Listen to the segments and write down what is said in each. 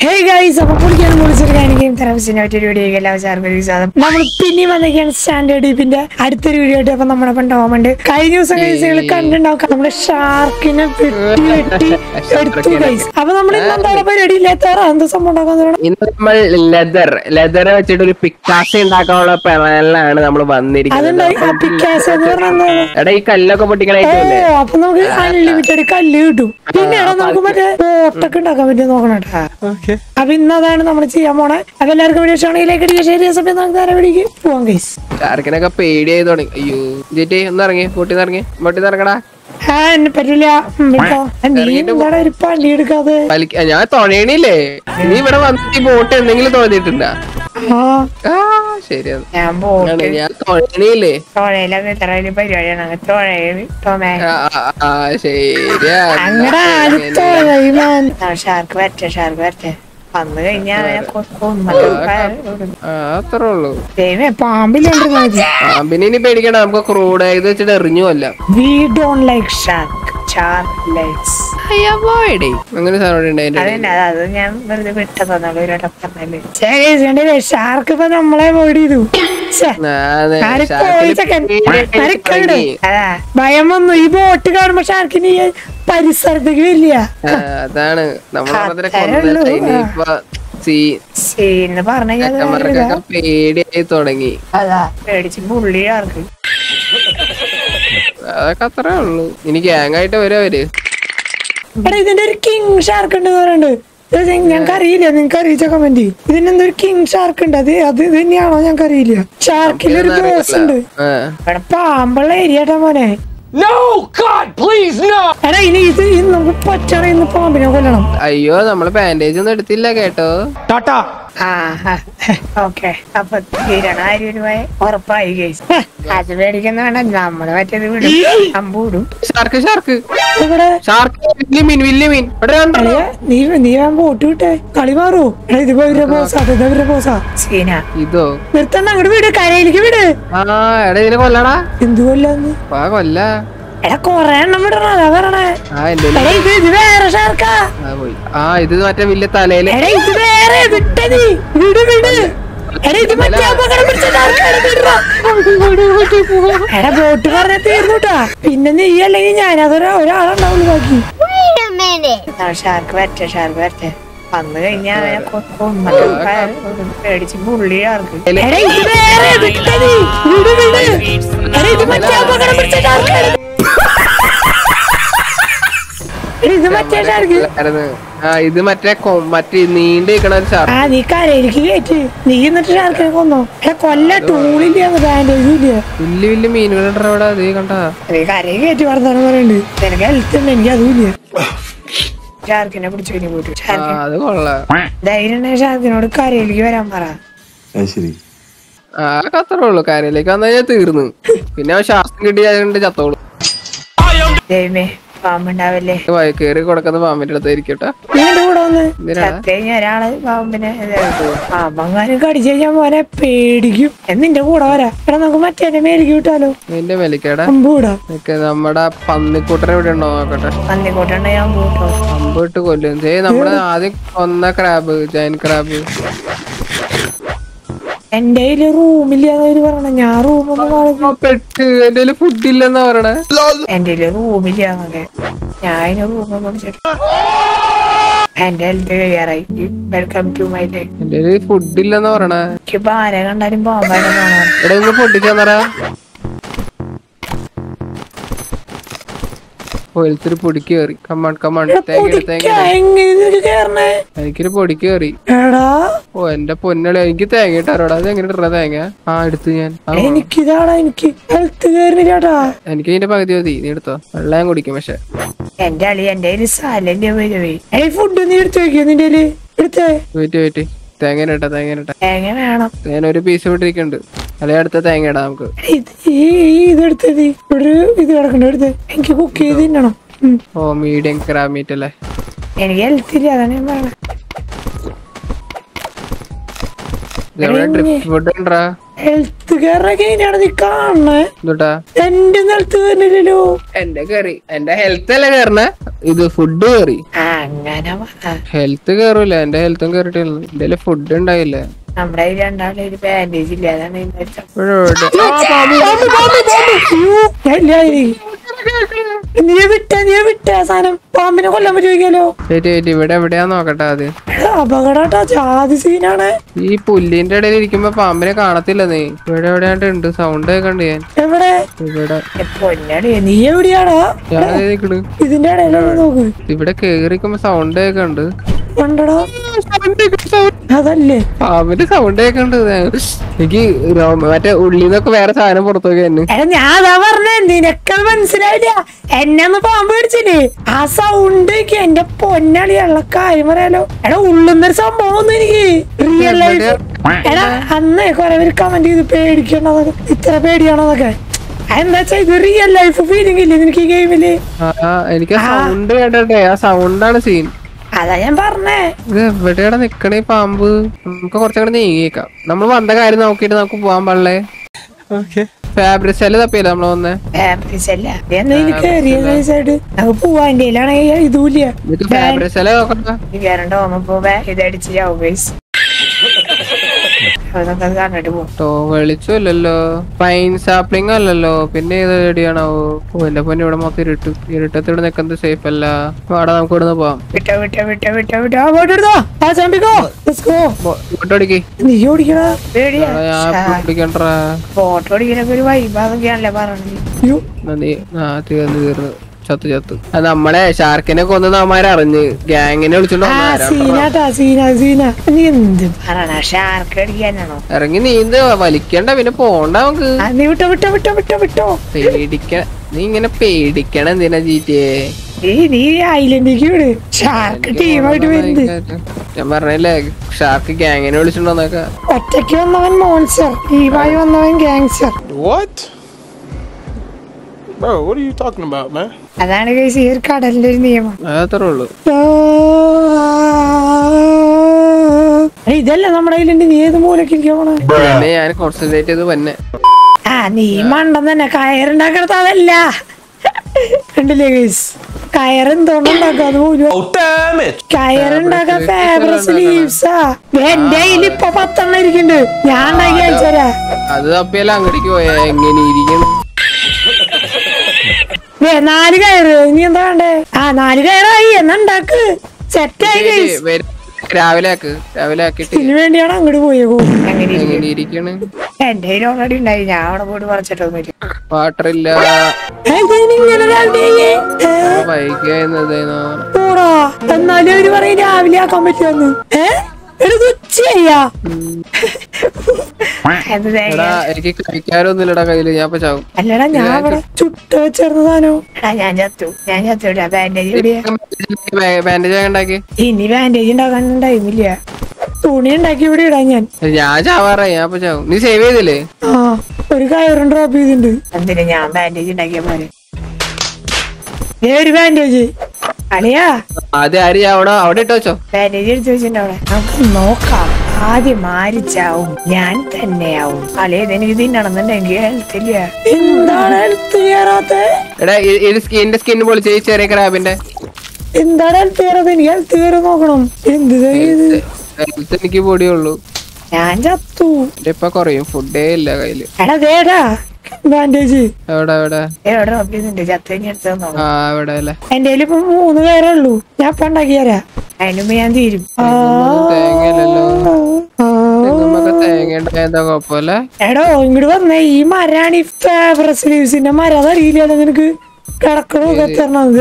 Hey guys അപ്പൊ പൊളിക്കാൻ പൊളിച്ചൊരു game തെറാപ്പിസ്റ്റിന്റെ മറ്റൊരു വീഡിയോ എല്ലാവർക്കും സ്വാഗതം നമ്മൾ പിന്നെയും വന്നൊക്കെയാണ് സ്റ്റാൻഡേർഡ് ഡീപ്പിന്റെ അടുത്തൊരു വീഡിയോ ആയിട്ട് അപ്പൊ നമ്മുടെ ഒപ്പം ടോമുണ്ട് കഴിഞ്ഞ ദിവസം ഗൈസുകൾ കണ്ടിട്ടുണ്ടാവും നമ്മുടെ ഷാർക്കിനെ വെട്ടി വെട്ടി എടുത്തു ഗൈസ് അപ്പൊ നമ്മൾ ഇന്ന് എന്താ പരിപാടി ഇല്ലാത്ത എന്ത് സംഭവം ഉണ്ടാക്കാൻ തുടങ്ങണം ഇന്ന് നമ്മൾ ലെതർ ലെതർ വെച്ചിട്ട് ഒരു പിക്കാസ് ഉണ്ടാക്കാനുള്ള പ്ലാനിലാണ് നമ്മൾ വന്നിരിക്കുന്നത് അതുണ്ടായി ആ പിക്കാസ് എന്ന് പറഞ്ഞാൽ എന്താണ്? എടാ ഈ കല്ലൊക്കെ ഓ പൊട്ടിക്കണായിട്ടില്ലേ അപ്പൊ നമുക്ക് അൺലിമിറ്റഡ് കല്ല് കിട്ടും പിന്നെ എടാ നമുക്ക് മറ്റേ ബോട്ടൊക്കെ ഉണ്ടാക്കാൻ പറ്റും നോക്കണം കേട്ടാ അപ്പൊ ഇന്ന് അതാണ് നമ്മൾ ചെയ്യാൻ പോണേ അപ്പൊ എല്ലാവർക്കും വീഡിയോ ഇഷ്ടമാണെങ്കിൽ ശരി സമയം നമുക്ക് നേരെ വീടിക്ക് പോവാം ഗൈസ് ഷാർക്കിനൊക്കെ പേടിയായി തുടങ്ങി അയ്യോ ജെറ്റി ഒന്ന് ഇറങ്ങി പൊട്ടി ഇറങ്ങി പൊട്ടി ഇറങ്ങടാ ആ എന്നെ പറ്റില്ല ഉം, വിട്ടോ. നീ എന്താടാ ഒരു പണി എടുക്കാതെ വലിക്ക ഞാൻ തുഴയണില്ലേ നീ ഇവിടെ വന്നിട്ട് ഈ ബോട്ട് എന്തെങ്കിലും തോന്നിയിട്ടുണ്ടാ ആ ആ ശരിയാണ് ഞാൻ ബോട്ട് ആണ്, ഞാൻ തുഴയണില്ലേ തോഴയിലൊക്കെ ഇത്ര വലിയ പരിപാടിയാണ് അങ്ങ് തോഴയില് ടോമേ ആ, ആ, ആ, ശരിയാ അങ്ങടെ ആര് തോഴയി മാൻ ഷാർക്ക് വരട്ടെ ഷാർക്ക് വരട്ടെ വന്നു കഴിഞ്ഞാ അവനെ കൊ- കൊന്നിട്ട് ക- ആ അത്രേ ഉള്ളൂ ദൈവമേ പാമ്പിലുണ്ട് മതി പാമ്പിനെ ഇനി പേടിക്കണ്ട നമുക്ക് ക്രൂഡ് ഇത് വെച്ചിട്ട് എറിഞ്ഞു കൊല്ലാം we don't like shark shark likes അങ്ങനെ സാധനം ഉണ്ട് അതിന്റെ ഇടയിൽ. അതന്നെ അത് അത് ഞാൻ വെറുതെ വിട്ടതന്നുള്ളൂ ഒരു വട്ടം പറഞ്ഞാല് ശരി ഷാർക്ക് ഇപ്പൊ നമ്മളെ ബോഡി ചെയ്തു ശ്ശെ. ആ, അതെ. ആരെ ഷാർക്കിന് പോയി ചെക്കൻ? പേടിയായിട്ട് ആരെ കണ്ടു? തുടങ്ങി. അതാ ഭയം വന്നു ഈ ബോട്ട് കാണുമ്പോ ഷാർക്കിന് ഈ പരിസരത്തേക്ക് വരില്ല ആ, അതാണ് നമ്മളെ അത്രേ ഉള്ളൂ. ഇനിയിപ്പൊ സീ- സീന്ന് പറഞ്ഞു ചെക്കന്മാർക്കൊക്കെ പേടിയായി തുടങ്ങി അതാ പേടിച്ച് പുള്ളി ഷാർക്ക് അതൊക്കെ അത്രേ ഉള്ളൂ ഇനി ഗ്യാങ് ആയിട്ട് വരും അവര് എടാ ഇതിന്റെ ഒരു കിങ് ഷാർക്ക് ഉണ്ട് പറയുന്നുണ്ട് ഞങ്ങൾക്ക് അറിയില്ല നിങ്ങൾക്ക് അറിയിച്ച കമന്റ് ഇതിനെന്തോ ഒരു കിങ് ഷാർക്ക് ഉണ്ട് അത് അത് ഇത് തന്നെയാണോ ഞങ്ങൾക്ക് അറിയില്ല ഷാർക്കിൽ ഒരു ബോസ് ഉണ്ട് ആ, ഇവിടെ പാമ്പുള്ള ഏരിയ കേട്ടോ മോനെ No! God, please, no! എടാ ഇനി ഇത് ഇന്ന് നമുക്ക് പറ്റണ ഇന്ന് പാമ്പിനെ കൊല്ലണം അയ്യോ നമ്മള് ബാൻഡേജ് ഒന്നും എടുത്തില്ല കേട്ടോ Tata! ആ ഓക്കെ അപ്പൊ തീരണ ആര്യ ഉറപ്പായി കേസ് അത് പേടിക്കുന്ന വേണ്ട നമ്മള് മറ്റേത് വിടും അമ്പ് വിടും ഷാർക്ക് ഷാർക്ക് ഇവിടെ ഷാർക്ക് വലിയ മീൻ വലിയ മീൻ ഇവിടെ കണ്ടോ കളിയാ നീ നീ ഞാൻ പോട്ട് വിട്ടെ കളി മാറൂ എടാ ഇതിപ്പോ ഇവരുടെ ബോസാ ഇത് ഇവരുടെ ബോസാ സീന ഇതോ നിർത്തണ്ട അങ്ങോട്ട് വിട് കരയിലേക്ക് വിട് ആ എടാ ഇതിനെ കൊല്ലടാ എന്ത് കൊല്ലാന്ന് വാ കൊല്ല എടാ കൊറേ എണ്ണം വിടണ അതാ പറയണേ ആ എന്റെ എടാ ഇത് ഇത് വേറെ ഷാർക്കാ ആ പോയി ആ ഇത് മറ്റേ വലിയ തലയില് എടാ ഇത് വേറെ വിട്ട നീ വിട് വിട് എടാ ഇത് മറ്റേ അപകടം പിടിച്ച ഷാർക്കാണ് വിടടാ. എടാ ബോട്ട് പറഞ്ഞ തീർന്നുട്ടാ പിന്നെ നീ അല്ലെങ്കിൽ ഞാൻ അതൊരു ഒരാളുണ്ടാവുള്ളൂ ബാക്കി ഷാർക്ക് വരട്ടെ ഷാർക്ക് വരട്ടെ വന്നു കഴിഞ്ഞാ അവനെ കൊ- കൊന്നിട്ട് ക- പേടിച്ച് പുള്ളി ഷാർക്ക് എടാ ഇത് വേറെ വിട്ട നീ വിട് വിട് എടാ ഇത് മറ്റേ അപകടം പിടിച്ച ഷാർക്കാണ് എടാ ഇത് മറ്റേ ഷാർക്ക് ആയിരുന്നു. ആ ഇത് മറ്റേ കൊ- മറ്റേ നീണ്ടു നിക്കണ ഒരു ഷാർക്ക് ആ നീ കരയിലേക്ക് കയറ്റ് നീ എന്നിട്ട് ഷാർക്കിനെ കൊന്നോ എടാ കൊല്ല ടൂളില്ല ബാൻഡേജും ഇല്ല വലിയ വലിയ മീനുകളുണ്ട് അവിടെ അതേ കണ്ട നീ കരയിൽ കയറ്റി വർത്താനം പറയുന്നുണ്ട് നിനക്ക് ഹെൽത്ത് ഉണ്ട് എനിക്ക് അതും ഇല്ല ഷാർക്കിനെ പിടിച്ചു കഴിഞ്ഞു പോയിട്ട് ആ ഷാർക്ക് അത് കൊള്ളാം ധൈര്യം ഉണ്ടെങ്കിൽ ഷാർക്കിനോട് കരയിലേക്ക് വരാൻ പറ അത് ശരി ആ അത്രേ ഉള്ളൂ കാര്യത്തിലേക്ക് വന്നു കഴിഞ്ഞാൽ തീർന്നു പിന്നെ അവൻ ശ്വാസം കിട്ടിയാണ്ട് ചത്തോളൂ ദൈവമേ പാമ്പുണ്ടാവല്ലേ കേറി കൊടുക്കുന്ന പാമ്പിന്റെ അടുത്ത് ഇരിക്കട്ടെ നീ എന്റെ കൂടെ വന്ന് എന്തിനാ? ചത്ത് കഴിഞ്ഞ ഒരാള് പാമ്പിനെ പാമ്പങ്ങാനും കടിച്ചു കഴിഞ്ഞാൽ മോനെ പേടിക്കും എന്നിന്റെ കൂടെ വരാ എടാ നമുക്ക് മറ്റേ മേലേക്ക് വിട്ടാലോ നിന്റെ മെലിക്കടാ അമ്പ് വിടാ നിക്ക് നമ്മുടെ പന്നിക്കൂട്ടനെ ഇവിടെ ഉണ്ടോ നോക്കട്ടെ പന്നിക്കോട്ടുണ്ടെ ഞാൻ പോട്ടോ അമ്പ് ഇട്ട് കൊല്ലും ചെയ് നമ്മുടെ ആദ്യം കൊന്ന ക്രാബ് ജൈൻ ക്രാബ് എന്റെ കയ്യില് റൂമില്ലാന്ന് അവര് പറഞ്ഞ ഞാൻ റൂമൊന്നും കാണുന്നു പെട്ട് എന്റെ ഫുഡ് ഇല്ലെന്നാ പറയണേ എന്റെ റൂമില്ലാന്നൊക്കെ ഞാൻ അതിന് റൂം കുടിച്ചിട്ട് എന്റെ ഹെൽത്ത് കഴിയാറായി വെൽക്കം ടു മൈ ഡേ എന്റെ ഫുഡ് ഇല്ലെന്നാ പറയണേ എനിക്ക് ഇപ്പൊ ആരെ കണ്ടാലും പാമ്പായിട്ട് കാണാം ഇവിടെ ഒന്ന് പൊട്ടിച്ചെന്നറാ ഒരിത്തിരി പൊടിക്ക് കയറി കമ്മാൺ കമ്മാൺ തേങ്ങ ഇട്, തേങ്ങ ഇട്. എങ്ങനെ കേറണേ എനിക്കൊരു പൊടിക്ക് കയറി എടാ ഓ എന്റെ പൊന്നളി എനിക്ക് തേങ്ങ ഇട്ടാരോടാ അത് എങ്ങനെ ഇടണ തേങ്ങ ആ എടുത്ത് ഞാൻ ആ, എനിക്കിതാടാ എനിക്ക് ഹെൽത്ത് കയറില്ലാട്ടാ എനിക്ക് ഇതിന്റെ പകുതി മതി നീ എടുത്തോ വെള്ളം ഞാൻ കുടിക്കും പക്ഷെ എന്റെ അളി എന്റെ കയ്യില് സാലല്ലേ വരുവേ ഏയ് ഫുഡ് നീ എടുത്തു വെക്കോ നിന്റെ കയ്യില് എടുത്തേ വെയിറ്റ് വെയിറ്റ് തേങ്ങ ഇട്ട തേങ്ങ ഇട്ട തേങ്ങ വേണം ഞാൻ ഒരു പീസ് വിട്ടിരിക്കുന്നുണ്ട് അല്ലെ അടുത്ത തേങ്ങ ഇടാം നമുക്ക് എടാ, ഇത് ഈ ഈ ഇത് എടുത്തത് ഇവിടെ ഒരു ഇത് കിടക്കണ്ട എടുത്ത് എനിക്ക് കുക്ക് ചെയ്ത് തിന്നണം ഉം. ഓ മീഡിയം ക്രാബ് മീറ്റ് അല്ലേ എനിക്ക് ഹെൽത്ത് ഇല്ല അതാണ് ഞാൻ പറയണത് ഇതെവിടെ ഡ്രിഫ്റ്റ് ഫുഡ് ഉണ്ടാ ഹെൽത്ത് കെയറൊക്കെ എങ്ങനെയാണ് നീ കാണണേ എന്തുട്ടാ എന്റെ നിലത്ത് വരുന്നില്ലല്ലോ എന്റെ കറി എന്റെ ഹെൽത്ത് അല്ലേ കയറണേ ഇത് ഫുഡ് കയറി ആ അങ്ങനെ പറ. ഹെൽത്ത് കയറൂല എന്റെ ഹെൽത്തും കയറിട്ടില്ല എന്റെ ഫുഡ് ഉണ്ടായില്ല നമ്മുടെ കയ്യിൽ രണ്ടാളുടെ ഒരു ബാൻഡേജ് ഇല്ല അതാണ് ഇതിന്റെ ഒരു ചപ്പ- ഇവിടെ ഇവിടെ. ആ, പാമ്പ്. പാമ്പ്, പാമ്പ്, പാമ്പ്. അയ്യോ, ഞാൻ ഇല്ല ഇതില്. നീ വിട്ട നീ വിട്ട സാധനം പാമ്പിനെ കൊല്ലാൻ പറ്റുമോ വെയിറ്റ് വെയിറ്റ് ഇവിടെ എവിടെയാ നോക്കട്ടെ ആദ്യം അപകടാട്ടാ ജാതി സീനാണ് ഈ പുല്ലിന്റെ ഇടയിൽ ഇരിക്കുമ്പോ പാമ്പിനെ കാണത്തില്ല നീ ഇവിടെ എവിടെയാണ്ട് ഉണ്ട് സൗണ്ട് കേൾക്കണ്ട് ഞാൻ എവിടെ ഇവിടെ ഏ, പൊന്നടി നീ എവിടെയാടാ ഞാൻ ദേ നിക്കണ് ഇതിന്റെ ഇടയിലാണ് നോക്ക് ഇവിടെ കേറിക്കുമ്പോ സൗണ്ട് കേൾക്കണ്ട് കണ്ടടാ അതല്ലേ പാമ്പിന്റെ സൗണ്ട് കേൾക്കണ്ട് എനിക്ക് രോ- മറ്റേ ഉള്ളിന്നൊക്കെ വേറെ സാധനം പുറത്തൊക്കെ തന്നെ എടാ ഞാൻ അതാ പറഞ്ഞേ നിനക്കത് മനസ്സിലായില്ല എന്നെ ഒന്ന് പാമ്പ് പിടിച്ചില്ലേ ആ സൗണ്ട് എന്റെ പൊന്നളി ഉള്ള കാര്യം പറയാലോ എടാ ഉള്ളുന്നൊരു സംഭവം ഒന്നും എനിക്ക് റിയൽ ലൈഫ് എടാ അന്ന് കൊറേ പേര് കമന്റ് ചെയ്ത് പേടിക്കണതൊക്കെ ഇത്ര പേടിയാണോന്നൊക്കെ എന്താ വെച്ചാ ഇത് റിയൽ ലൈഫ് ഫീലിംഗ് ഇല്ലേ നിനക്ക് ഈ ഗെയിമില് ആ എനിക്ക് സൗണ്ട് കേട്ടട്ടെ ആ സൗണ്ടാണ് സീൻ അതാ ഞാൻ പറഞ്ഞേ ഇത് എവിടെയാണ് നിക്കണേ ഈ പാമ്പ് നമുക്ക് കുറച്ചങ്ങോട്ട് നീങ്ങിയേക്കാം നമ്മൾ വന്ന കാര്യം നോക്കിയിട്ട് നമുക്ക് പോവാൻ പാടില്ലേ ഫാബ്രിക് സെല് തപ്പിയല്ലേ നമ്മള് വന്നേ ഫാബ്രിസല്ല എനിക്ക് റിയൽ സൈഡ് നമുക്ക് പോവാ എന്റെ കയ്യിലാണെങ്കിൽ ഇതുമില്ല എന്നിട്ട് ഫാബ്രിക് സെല് നോക്കണ്ട വികാരണ്ടോ ഒന്നിപ്പോ ഇതടിച്ച് ചാവും ഗൈസ് അതൊക്കെ അത് കണ്ടിട്ട് പോകും കേട്ടോ വെളിച്ചമല്ലല്ലോ പൈൻ സാപ്ലിംഗ് അല്ലല്ലോ പിന്നെ ഏത് ചെടിയാണാവോ ഓ എന്റെ പൊന്നെ ഇവിടെ മൊത്തം ഇരുട്ട് ഇരുട്ടത്ത് ഇവിടെ നിക്കുന്നത് സേഫ് അല്ല വാടാ നമുക്ക് ഇവിടുന്ന് പോവാം വിട്ടോ വിട്ടോ വിട്ടോ വിട്ടോ വിട്ടോ ആ പോയിട്ട് എടുത്തോ ആ ചമ്പിക്കോ ലെറ്റ്സ് ഗോ ഫോട്ടോ അടിക്കേ നീ ഓടിക്കടാ പേടിയാ ഞാൻ പിടിക്കണ്ടാ ഫോട്ടോ ഓടിക്കാനൊക്കെ ഒരു വൈബാന്നൊക്കെയാണല്ലേ പറഞ്ഞത് അയ്യോ നീ ആ തീർന്ന് തീർന്ന് ചത്ത് ചത്ത് അത് നമ്മളെ ഷാർക്കിനെ കൊന്നത് അവന്മാരെ അറിഞ്ഞ് ഗ്യാങ്ങിനെ വിളിച്ചോണ്ട് ആ വന്നതാ. സീനാട്ടാ സീന സീന നീ എന്ത് പറയണ ഷാർക്ക് അടിക്കാനാണോ ഇറങ്ങി നീന്ത് വലിക്കണ്ട പിന്നെ പോണ്ട നമുക്ക് ആ, നീ വിട്ടോ വിട്ടോ വിട്ടോ വിട്ടോ വിട്ടോ പേടിക്ക നീ ഇങ്ങനെ പേടിക്കണ എന്തിനാ ജീറ്റിയെ നീ നീ ഐലൻഡിലേക്ക് വിട് ഷാർക്ക് ടീമായിട്ട് വരുന്നത് ഞാൻ പറഞ്ഞില്ലേ ഷാർക്ക് ഗ്യാങ്ങിനെ വിളിച്ചിട്ടുണ്ടോന്നൊക്കെ ഒറ്റയ്ക്ക് വന്നവൻ മോൺസർ ടീമായി വന്നവൻ gangster What? Bro, what are you talking about, man? അതാണ് കേസ് ഈ ഒരു കടലിന്റെ ഒരു നിയമം അതത്രേ ഉള്ളൂ എടാ, ഇതല്ല നമ്മുടെ കയ്യിലുണ്ട് നീ ഏത് മൂലക്ക് പോണേ പിന്നെ ഞാൻ കോൺസെൻട്രേറ്റ് ചെയ്ത് തന്നെ ആ നീ മണ്ടൻ തന്നെ കയറുണ്ടാക്കണത് അതല്ല കണ്ടില്ലേ ഗൈസ് കയറെന്തോണ്ടുണ്ടാക്കുക അത് പോലും Oh, damn it! കയറുണ്ടാക്കാൻ ഫേവറസ് ലീവ്സാ എന്റെ കയ്യിൽ ഇപ്പൊ പത്തെണ്ണം ഇരിക്കുന്നുണ്ട് ഞാൻ ഉണ്ടാക്കി അയച്ചുതരാ അത് തപ്പിയല്ല അങ്ങോട്ടേക്ക് പോയാ എങ്ങനെ ഇരിക്കണം ദേ, നാല് കയറ് ഇനി എന്താ വേണ്ടേ ആ നാല് കയറായി എന്നാ ഉണ്ടാക്ക് സെറ്റായി ഗൈസ് വരും. രാവിലെ ആക്ക് രാവിലെ ആക്കിട്ട് ഇതിനു വേണ്ടിയാണ് അങ്ങോട്ട് പോയേക്കോ അങ്ങനെ എങ്ങനെ ഇരിക്കണ് എന്റെ കയ്യിൽ ഓൾറെഡി ഉണ്ടായി ഞാൻ അവിടെ പോയിട്ട് പറിച്ചിട്ടൊന്നുമില്ല വാട്ടർ ഇല്ല ഇങ്ങനെ രാവിലെ ആയേ? ഏ? വൈകുന്നത് പോടാ എന്നാലും അവര് പറയും രാവിലെ ആക്കാൻ പറ്റുമെന്ന് ഏ എടുത്ത് ഉച്ചയാ എന്ത് തേങ്ങ? എടാ എനിക്ക് കഴിക്കാനൊന്നുമില്ലടാ കയ്യില് ഞാൻ ഇപ്പൊ ചാവും അല്ലടാ ഞാൻ അവിടെ ചുട്ട് വെച്ചിരുന്ന സാധനം എടാ ഞാൻ ചത്തു ഞാൻ ചത്തു ബാൻഡേജ് എവിടെയാ ബാൻഡേജ് ഉണ്ടാക്കി ഇനി ബാൻഡേജ് ഉണ്ടാക്കാൻ ടൈമില്ല തുണി ഉണ്ടാക്കി ഇവിടെ ഇടാൻ ഞാൻ ഞാൻ ചാവാറായി ഞാൻ ഇപ്പൊ ചാവും നീ സേവ് ചെയ്തില്ലേ ആ ഒരു കയറും ഡ്രോപ്പ് ചെയ്തിട്ടുണ്ട് എന്തിനാ ഞാൻ ബാൻഡേജ് ഉണ്ടാക്കിയ പോലെ ദേ ഒരു ബാൻഡേജ് അളിയാ ആദ്യം ആര് അവിടെ അവിടെ ഇട്ട് വെച്ചോ ബാൻഡേജ് എടുത്ത് വെച്ചിട്ടുണ്ട് അവിടെ നമുക്ക് നോക്കാം ആദ്യം ആരിച്ചാവും ഞാൻ തന്നെയാവും അളിയ എനിക്ക് തിന്നണമെന്നുണ്ടെങ്കിൽ ഹെൽത്ത് ഇല്ല എന്താണ് ഹെൽത്ത് കയറാത്ത എടാ ഇ- ഇത് സ്കിന്റെ സ്കിൻ പൊളിച്ച് ഈ ചെറിയ ക്രാബിന്റെ എന്താണ് ഹെൽത്ത് കയറാത്ത എനിക്ക് ഹെൽത്ത് കയറി നോക്കണം എന്ത് ഇത് ഹെൽത്ത് എനിക്ക് പൊടിയുള്ളൂ ഞാൻ ചത്തു എന്റെ ഇപ്പൊ കുറയും ഫുഡേ ഇല്ല കയ്യില് എടാ ദേടാ ബാൻഡേജ് എവിടെ എവിടെ എവിടെ ഡ്രോപ്പ് ചെയ്തിട്ടുണ്ട് ചത്തു കഴിഞ്ഞ് എടുത്ത് തന്നോ ആ എവിടെ അല്ലേ എന്റെ കയ്യിൽ ഇപ്പൊ മൂന്ന് പേരേ ഉള്ളൂ ഞാൻ ഇപ്പൊ ഉണ്ടാക്കി തരാം അതിന് മുമ്പ് ഞാൻ തീരും ആ, തേങ്ങയില്ലല്ലോ ആ. നമുക്ക് തേങ്ങ ഉണ്ടായ എന്താ കുഴപ്പമില്ല എടോ ഇങ്ങോട്ട് വന്നേ ഈ മരാണ് ഈ ഫേവറസ് ലീവ്സിന്റെ മരം അതറിയില്ലല്ലോ നിനക്ക് കിടക്കണോ എത്തരണത്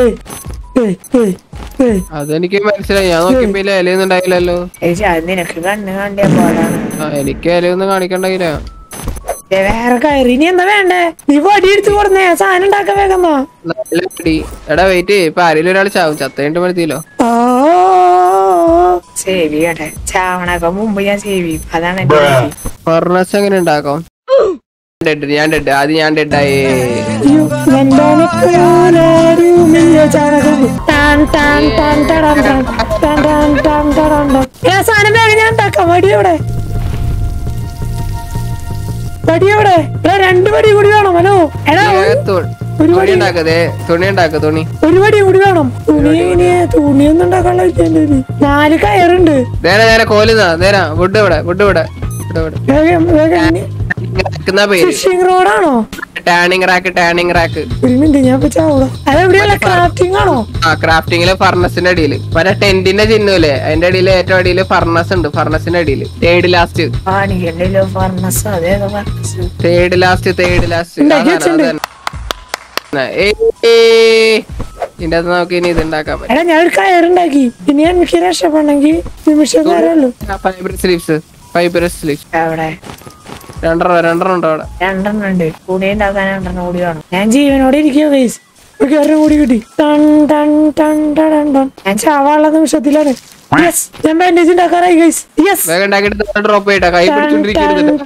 അതെനിക്ക് മനസ്സിലായി ഞാൻ നോക്കിയപ്പോ ഇതില് ഇലയൊന്നും ഉണ്ടായില്ലല്ലോ അത് നിനക്ക് കണ്ണ് കണ്ടിയ പോലാണ് ആ എനിക്ക് ഇലയൊന്നും കാണിക്കണ്ടായില്ല ദേ വേറെ കയറി ഇനി എന്താ വേണ്ടേ നീ വടി എടുത്ത് കൊടുന്നേ സാധനം ഉണ്ടാക്കാൻ വേഗം വാ. നല്ല പിടി എടാ വെയിറ്റ് ഇപ്പൊ ആരെങ്കിലും ഒരാൾ ചാവും ചത്തേണ്ട് മതിയല്ലോ ആ സേവ് ചെയ്യട്ടെ ചാവണൊക്കെ മുമ്പ് ഞാൻ സേവ് ചെയ്യും അതാണ് എന്റെ രീതി. ഫർണസ് എങ്ങനെ ഉണ്ടാക്കാം ഡെഡ് ഞാൻ ഡെഡ് ആദ്യം ഞാൻ ഡെഡായി അയ്യോ, എന്താണ് പോലാരുമില്ല ചാണകം. ടാൻ ടാൻ ടാൻ ടടാൻ ടാൻ. ടാൻ ടാൻ ടാൻ ടടാൻ ടാൻ. ഏ, സാധനം വേഗം ഞാൻ ഉണ്ടാക്കാം വടി എവിടെ വടി എവിടെ എടാ രണ്ട് വടി കൂടി വേണം ഹലോ എടാ ഒരു തുണി വടി ഉണ്ടാക്ക് ദേ തുണി ഉണ്ടാക്ക് തുണി ഒരു വടി കൂടി വേണം തുണി ഇനി തുണിയൊന്നും ഉണ്ടാക്കാനുള്ള വിദ്യയില്ല ഇനി. നാല് കയറുണ്ട് നേരെ നേരെ കോലുന്നാ നേരാ വുഡ് ഇവിടെ വുഡ് ഇവിടെ ഇവിടെ ഇവിടെ വേഗം വേഗം ഇനി റാക്കുന്ന പേര് ഫിഷിംഗ് റോഡാണോ ടാനിങ് റാക്ക് ടാനിങ് റാക്ക് ഒരു മിനിറ്റ് ഞാൻ ഇപ്പൊ ചാവൂടാ അതെവിടെയല്ല ക്രാഫ്റ്റിംഗ് ആണോ ആ ക്രാഫ്റ്റിംഗില് ഫർണസിന്റെ അടിയിൽ മറ്റേ ടെന്റിന്റെ ചിഹ്നമില്ലേ അതിന്റെ അടിയിൽ ഏറ്റവും അടിയിൽ ഫർണസ് ഉണ്ട് ഫർണസിന്റെ അടിയിൽ തേർഡ് ലാസ്റ്റ് കാണിക്കണ്ടല്ലോ ഫർണസ് അതേതോ furnace third last third last ഉണ്ടാക്കി വെച്ചിട്ടുണ്ട്. ഇതിന്റെ അകത്ത് നമുക്ക് ഇനി ഇത് ഉണ്ടാക്കാൻ പറ്റും എടാ ഞാൻ ഒരു കയറുണ്ടാക്കി ഇനി എനിക്ക് രക്ഷപ്പെടണമെങ്കിൽ നിമിഷം നേരമുള്ളൂ ഫൈബർ സ്ലീവ്സ് ഫൈബർ സ്ലീവ്സ് അവിടെ രണ്ടെണ്ണം രണ്ടെണ്ണം ഉണ്ടോ അവിടെ രണ്ടെണ്ണം ഉണ്ട് കൂടി ഉണ്ടാക്കാൻ രണ്ടെണ്ണം കൂടി വേണം ഞാൻ ജീവനോടെ ഇരിക്കുക ഗൈസ് ഒരെണ്ണം കൂടി കിട്ടി ടൺ ടൺ ടൺ ടൺ ടൺ ടൺ. ഞാൻ ചാവാനുള്ള നിമിഷത്തിലാണ് യെസ് ഞാൻ ബാൻഡേജ് ഉണ്ടാക്കാറായി ഗൈസ് യെസ് വേഗം ഉണ്ടാക്കിയിട്ട് ഡ്രോപ്പ് ചെയ്യട്ടെ കൈ പിടിച്ചോണ്ടിരിക്കരുത്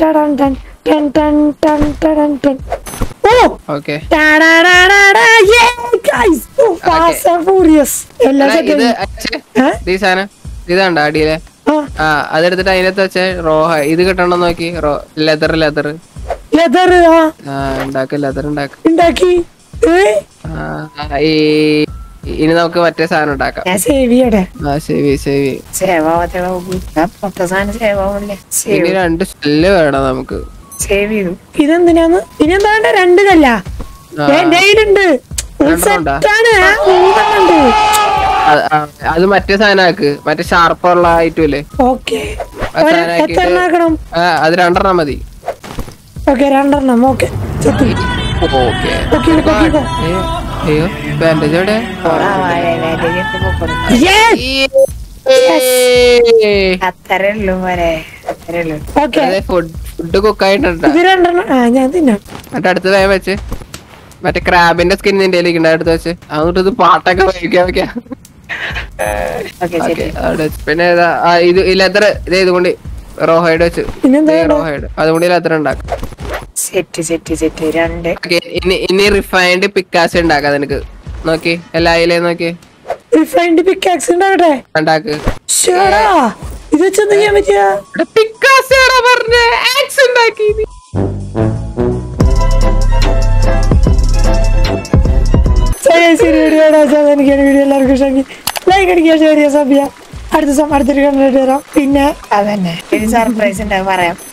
ഓ ഓക്കെ ടാടാടാടാടാ, yeah, guys. Oh, fast and furious. എല്ലാം set ഇത് ആയി. അച്ഛേ, ഏ? ഇത് ഈ സാധനം ഇതാണ്ട അടിയിലെ ആ, ആ അതെടുത്തിട്ട് അതിനകത്ത് വെച്ച റോ ഇത് കിട്ടണം നോക്കി റോ ലെതർ ലെതർ leather, ആ, ആ ഉണ്ടാക്ക് ലെതർ ഉണ്ടാക്ക് ഉണ്ടാക്കി ഏ, ആ, ഈ ഇനി നമുക്ക് മറ്റേ സാധനം ഉണ്ടാക്കാം ഞാൻ സേവ് ചെയ്യട്ടെ ആ സേവി സേവി സേവ് ആവാത്ത മൊത്തം സാധനം സേവ് ആവല്ലേ ഇനി സേവ് രണ്ട് സ്പെല്ല് വേണം നമുക്ക് സേവ് ചെയ്തു ഇതെന്തിനാന്ന് ഇനി എന്താണ്ട് രണ്ട് കല്ല ആ. എന്റെ കയ്യിലുണ്ട് രണ്ടെണ്ണം ഉണ്ടാ? സെറ്റാണ് മൂന്നെണ്ണുണ്ട് അത് ആ, അത് മറ്റേ സാധനമാക്ക് മറ്റേ ഷാർപ്പുള്ള ഐറ്റം ഓക്കെ ആ സാധനം എത്ര ആക്കിയിട്ട് ആക്കണം ആ അത് രണ്ടെണ്ണം മതി ഓക്കെ രണ്ടെണ്ണം ഓക്കെ ഓക്കെ ഓക്കെ ഓക്കെ അയ്യോ ബാൻഡേജ് എവിടെ അത്രേ ഉള്ളൂ വരെ അത്രേ ഉള്ളൂ ഓക്കെ ഫുഡ് ഫുഡ് കുക്കായിട്ടുണ്ട് ഇത് രണ്ടെണ്ണം ആ ഞാൻ തിന്നാം മറ്റേ അടുത്ത് വേഗം വെച്ച് മറ്റേ ക്രാബിന്റെ സ്കിൻ നിന്റെ കയ്യിലേക്ക് ഉണ്ട് അടുത്ത് വെച്ച് അതുകൊണ്ട് ഇത് പാട്ടൊക്കെ വഹിക്കാൻ വെക്കാം ഓക്കെ ഓക്കെ അവിടെ വെച്ച്. പിന്നെ ഏതാ ആ, ഇത് ഈ ലെതർ ഇത് ഇതുകൊണ്ട് റോഹൈഡ് വെച്ച് പിന്നെന്താ റോഹൈഡ് അതുകൊണ്ട് ലെതർ ഉണ്ടാക്കാം സെറ്റ് സെറ്റ് സെറ്റ് രണ്ട് ഓക്കെ ഇനി ഇനി റിഫൈൻഡ് പിക്കാസ് ഉണ്ടാക്കാം നിനക്ക് നോക്കി എല്ലാ അയിലേയും നോക്കി റിഫൈൻഡ് പിക്കാക്സ് ഉണ്ടാവട്ടെ ഉണ്ടാക്ക് ഷേടാ ഇത് വെച്ചൊന്നും ചെയ്യാൻ പറ്റിയ പിക്കാസ് പറഞ്ഞ ആക്സ് ഉണ്ടാക്കി നീ. ശരി ശരി വീഡിയോ എനിക്ക് വീഡിയോ എല്ലാവർക്കും ഇഷ്ടമെങ്കിൽ ലൈക്ക് അടിക്കുക ഷെയർ ചെയ്യുക സബ് ചെയ്യുക അടുത്ത ദിവസം അടുത്തൊരു കണ്ടിട്ട് വരാം പിന്നെ അതന്നെ ഒരു സർപ്രൈസ് ഉണ്ടാവും പറയാം